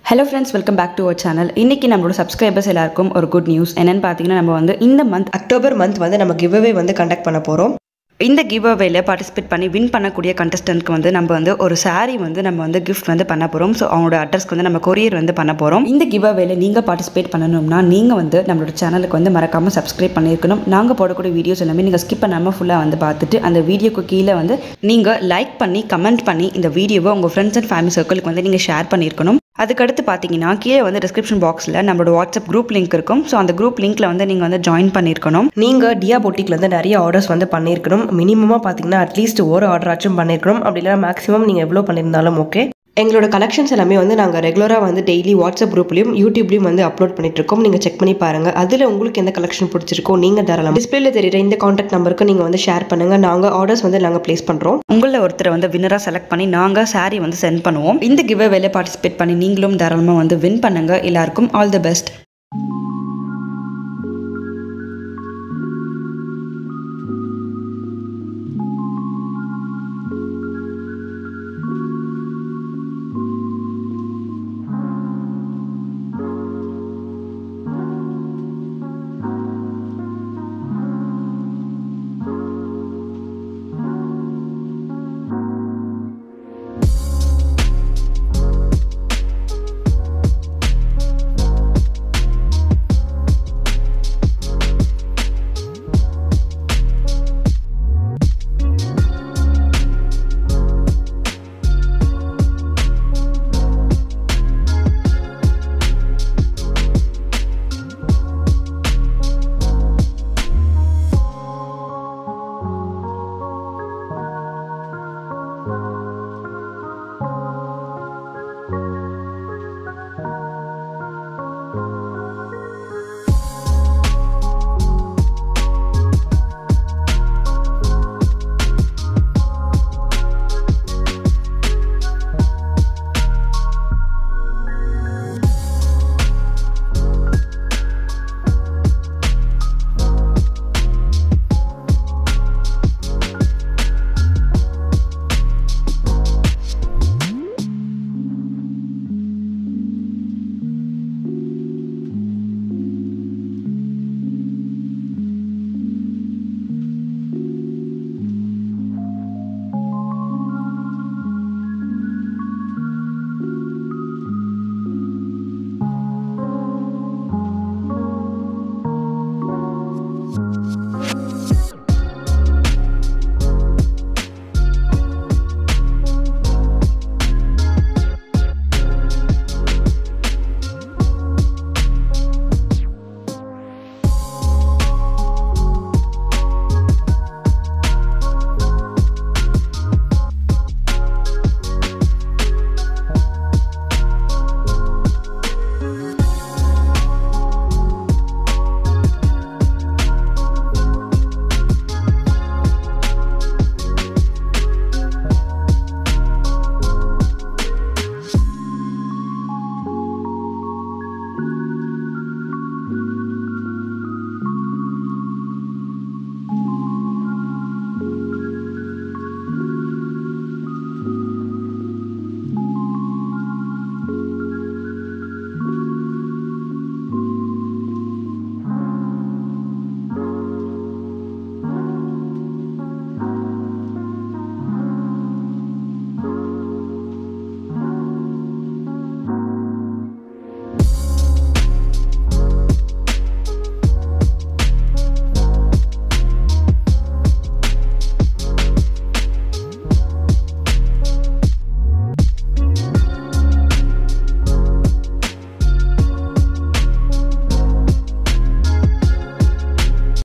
hello friends welcome back to our channel இன்னைக்கு நம்மளோட subscribers எல்லாருக்கும் ஒரு குட் நியூஸ் என்னன்னு பார்த்தீங்கன்னா நம்ம வந்து இந்த மந்த் அக்டோபர் மந்த் வந்து நம்ம கிவ்அவே வந்து கண்டக்ட் பண்ண போகிறோம் இந்த கிவ் அவேல பார்ட்டிசிபேட் பண்ணி வின் பண்ணக்கூடிய கண்டஸ்டன்ட்க்கு வந்து நம்ம வந்து ஒரு saree வந்து நம்ம வந்து கிஃப்ட் வந்து பண்ண போகிறோம் ஸோ அவங்களோட அட்ரஸ்க்கு வந்து நம்ம கொரியர் வந்து பண்ண போகிறோம் இந்த கிவ் அவேல நீங்கள் பார்ட்டிசிபேட் பண்ணணும்னா நீங்கள் வந்து நம்மளோட சேனலுக்கு வந்து மறக்காமல் சப்ஸ்கிரைப் பண்ணியிருக்கணும் நாங்கள் போடக்கூடிய வீடியோஸ் எல்லாமே நீங்கள் ஸ்கிப் பண்ணாமல் ஃபுல்லாக வந்து பார்த்துட்டு அந்த வீடியோக்கு கீழே வந்து நீங்கள் லைக் பண்ணி கமெண்ட் பண்ணி இந்த வீடியோவை உங்கள் ஃப்ரெண்ட்ஸ் அண்ட் ஃபேமிலி சர்க்கிளுக்கு வந்து நீங்கள் ஷேர் பண்ணியிருக்கணும் அதுக்கடுத்து பார்த்தீங்கன்னா கீழே வந்து டிஸ்கிரிப்ஷன் பாக்ஸில் நம்மளோட வாட்ஸ்அப் குரூப் லிங்க் இருக்கும் ஸோ அந்த குரூப் லிங்க்ல வந்து நீங்கள் வந்து ஜாயின் பண்ணியிருக்கணும் நீங்கள் டியா பொட்டிக்ல வந்து நிறைய ஆர்டர்ஸ் வந்து பண்ணியிருக்கணும் மினிமமாக பார்த்தீங்கன்னா அட்லீஸ்ட் ஒரு ஆர்டர் ஆச்சும் பண்ணியிருக்கணும் அப்படி இல்லைனா மேக்ஸிமம் நீங்கள் எவ்வளோ பண்ணியிருந்தாலும் ஓகே எங்களோட கலெக்ஷன்ஸ் எல்லாமே வந்து நாங்கள் ரெகுலராக வந்து டெய்லி வாட்ஸ்அப் குரூப்லையும் யூடியூப்லையும் வந்து அப்லோட் பண்ணிட்டு இருக்கோம் நீங்கள் செக் பண்ணி பாருங்க அதில் உங்களுக்கு எந்த கலெக்ஷன் பிடிச்சிருக்கோ நீங்கள் தரலாம் டிஸ்பிளேல தெரியுற இந்த காண்டாக்ட் நம்பருக்கு நீங்கள் வந்து ஷேர் பண்ணுங்க நாங்கள் ஆர்டர்ஸ் வந்து நாங்கள் ப்ளேஸ் பண்ணுறோம் உங்களில் ஒருத்தரை வந்து வின்னராக செலக்ட் பண்ணி நாங்கள் saree வந்து சென்ட் பண்ணுவோம் இந்த கிவ் வேலை பார்ட்டிசிபேட் பண்ணி நீங்களும் தாராளமாக வந்து வின் பண்ணுங்க எல்லாருக்கும் ஆல் தி பெஸ்ட்